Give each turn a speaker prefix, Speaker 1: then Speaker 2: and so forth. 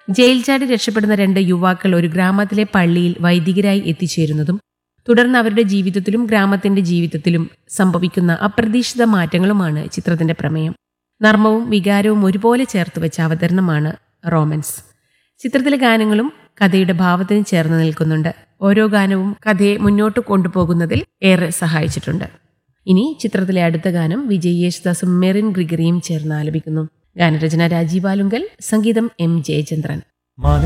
Speaker 1: jail ചാടി രക്ഷപ്പെടുന്ന രണ്ട് യുവാക്കൾ ഒരു ഗ്രാമത്തിലെ പള്ളിയിൽ വൈദികരായി എത്തിച്ചേരുന്നതും തുടർന്ന് അവരുടെ ജീവിതത്തിലും ഗ്രാമത്തിന്റെ ജീവിതത്തിലും സംഭവിക്കുന്ന അപ്രതീക്ഷിത മാറ്റങ്ങളുമാണ് ചിത്രത്തിന്റെ പ്രമേയം നർമ്മവും വികാരവും ഒരുപോലെ ചേർത്ത് വെച്ച അവതരണമാണ് റോമൻസ് ചിത്രത്തിലെ ഗാനങ്ങളും കഥയുടെ ഭാവത്തിന് ചേർന്ന് നിൽക്കുന്നുണ്ട് ഓരോ ഗാനവും കഥയെ മുന്നോട്ട് കൊണ്ടുപോകുന്നതിൽ ഏറെ സഹായിച്ചിട്ടുണ്ട് ഇനി ചിത്രത്തിലെ അടുത്ത ഗാനം വിജയ് യേശുദാസും മെറിൻ ഗ്രിഗറിയും ചേർന്ന് ആലപിക്കുന്നു ഗാനരചന രാജീവ് ആലുങ്കൽ സംഗീതം എം ജയചന്ദ്രൻ
Speaker 2: മാനേ